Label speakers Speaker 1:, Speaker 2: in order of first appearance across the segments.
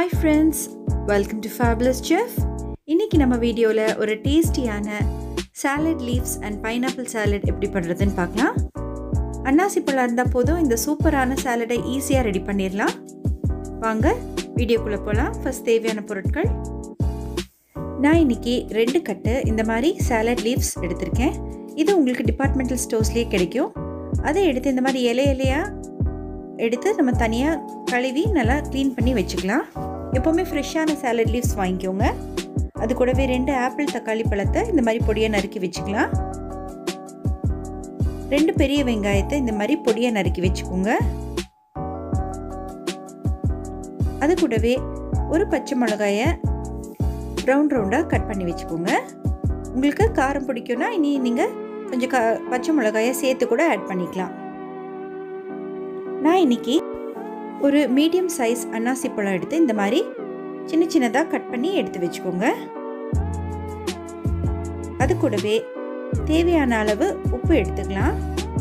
Speaker 1: hi friends welcome to fabulous chef இன்றைக்கி நம்ம வீடியோவில் ஒரு டேஸ்டியான salad leaves and pineapple salad எப்படி பண்ணுறதுன்னு பார்க்கலாம் அன்னாசி பழம் இருந்தால் போதும் இந்த சூப்பரான சாலடை ஈஸியாக ரெடி பண்ணிடலாம் வாங்க வீடியோக்குள்ளே போகலாம் ஃபஸ்ட் தேவையான பொருட்கள் நான் இன்றைக்கி ரெண்டு கட்டு இந்த மாதிரி சாலட் லீவ்ஸ் எடுத்திருக்கேன் இது உங்களுக்கு டிபார்ட்மெண்டல் ஸ்டோர்ஸ்லேயே கிடைக்கும் அதை எடுத்து இந்த மாதிரி இலை இலையாக எடுத்து நம்ம தனியாக கழுவி நல்லா க்ளீன் பண்ணி வச்சுக்கலாம் எப்போவுமே ஃப்ரெஷ்ஷான சாலட் லீவ்ஸ் வாங்கிக்கோங்க அது கூடவே ரெண்டு ஆப்பிள் தக்காளி பழத்தை இந்த மாதிரி பொடியாக நறுக்கி வச்சுக்கலாம் ரெண்டு பெரிய வெங்காயத்தை இந்த மாதிரி பொடியாக நறுக்கி வச்சுக்கோங்க அது கூடவே ஒரு பச்சை மிளகாயை ரவுண்ட் ரவுண்டாக கட் பண்ணி வச்சுக்கோங்க உங்களுக்கு காரம் பிடிக்கும்னா இனி நீங்கள் கொஞ்சம் க பச்சை மிளகாயை சேர்த்து கூட ஆட் பண்ணிக்கலாம் நான் இன்னைக்கு ஒரு மீடியம் சைஸ் அன்னாசி பழம் எடுத்து இந்த மாதிரி சின்ன சின்னதாக கட் பண்ணி எடுத்து வச்சுக்கோங்க அது கூடவே தேவையான அளவு உப்பு எடுத்துக்கலாம்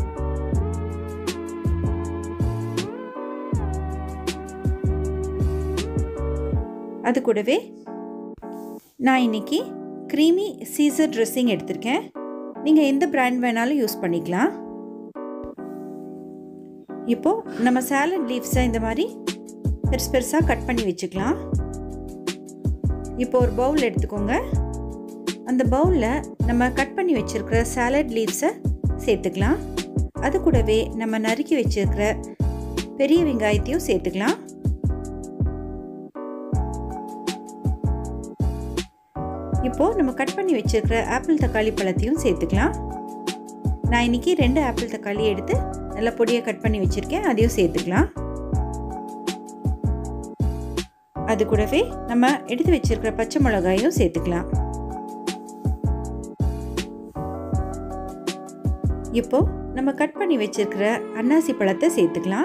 Speaker 1: அது கூடவே நான் இன்னைக்கு க்ரீமி சீசர் ட்ரெஸ்ஸிங் எடுத்திருக்கேன் நீங்கள் எந்த பிராண்ட் வேணாலும் யூஸ் பண்ணிக்கலாம் இப்போது நம்ம சாலட் லீவ்ஸை இந்த மாதிரி பெருசு பெருசாக கட் பண்ணி வச்சுக்கலாம் இப்போ ஒரு பவுல் எடுத்துக்கோங்க அந்த பவுலில் நம்ம கட் பண்ணி வச்சுருக்கிற சாலட் லீவ்ஸை சேர்த்துக்கலாம் அது கூடவே நம்ம நறுக்கி வச்சுருக்கிற பெரிய வெங்காயத்தையும் சேர்த்துக்கலாம் இப்போது நம்ம கட் பண்ணி வச்சுருக்கிற ஆப்பிள் தக்காளி பழத்தையும் சேர்த்துக்கலாம் நான் இன்றைக்கி ரெண்டு ஆப்பிள் தக்காளி எடுத்து நல்லா பொடியாக கட் பண்ணி வச்சுருக்கேன் அதையும் சேர்த்துக்கலாம் அது கூடவே நம்ம எடுத்து வச்சிருக்கிற பச்சை மிளகாயும் சேர்த்துக்கலாம் இப்போ நம்ம கட் பண்ணி வச்சிருக்கிற அன்னாசி பழத்தை சேர்த்துக்கலாம்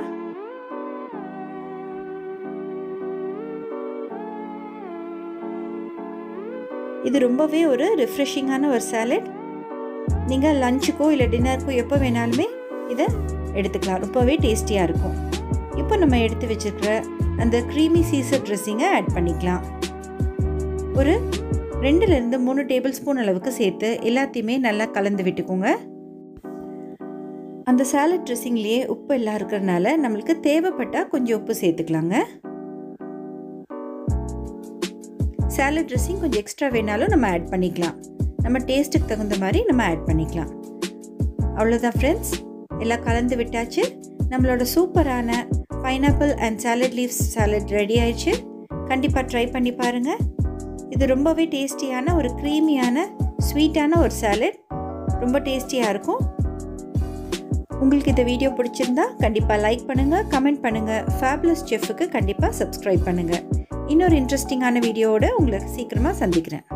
Speaker 1: இது ரொம்பவே ஒரு ரிஃப்ரெஷிங்கான ஒரு சாலட் நீங்கள் லஞ்சுக்கோ இல்லை டின்னருக்கோ எப்போ வேணாலுமே இதை எடுத்துக்கலாம் ரொம்பவே டேஸ்டியாக இருக்கும் இப்போ நம்ம எடுத்து வச்சுருக்கிற அந்த க்ரீமி சீசர் ட்ரெஸ்ஸிங்கை ஆட் பண்ணிக்கலாம் ஒரு ரெண்டுலேருந்து மூணு டேபிள் ஸ்பூன் அளவுக்கு சேர்த்து எல்லாத்தையுமே நல்லா கலந்து விட்டுக்கோங்க அந்த சாலட் ட்ரெஸ்ஸிங்லேயே உப்பு எல்லாம் இருக்கிறதுனால நம்மளுக்கு தேவைப்பட்டால் கொஞ்சம் உப்பு சேர்த்துக்கலாங்க சாலட் ட்ரெஸ்ஸிங் கொஞ்சம் எக்ஸ்ட்ரா வேணாலும் நம்ம ஆட் பண்ணிக்கலாம் நம்ம டேஸ்ட்டுக்கு தகுந்த மாதிரி நம்ம ஆட் பண்ணிக்கலாம் அவ்வளோதான் ஃப்ரெண்ட்ஸ் எல்லாம் கலந்து விட்டாச்சு நம்மளோட சூப்பரான pineapple and salad leaves salad ready ஆயிடுச்சு கண்டிப்பாக ட்ரை பண்ணி பாருங்கள் இது ரொம்பவே டேஸ்டியான ஒரு க்ரீமியான ஸ்வீட்டான ஒரு சாலட் ரொம்ப டேஸ்டியாக இருக்கும் உங்களுக்கு இந்த வீடியோ பிடிச்சிருந்தா கண்டிப்பாக லைக் பண்ணுங்கள் கமெண்ட் பண்ணுங்கள் ஃபேப்லஸ் செஃப்புக்கு கண்டிப்பாக சப்ஸ்கிரைப் பண்ணுங்கள் இன்னொரு இன்ட்ரெஸ்டிங்கான வீடியோவோட உங்களை சீக்கிரமாக சந்திக்கிறேன்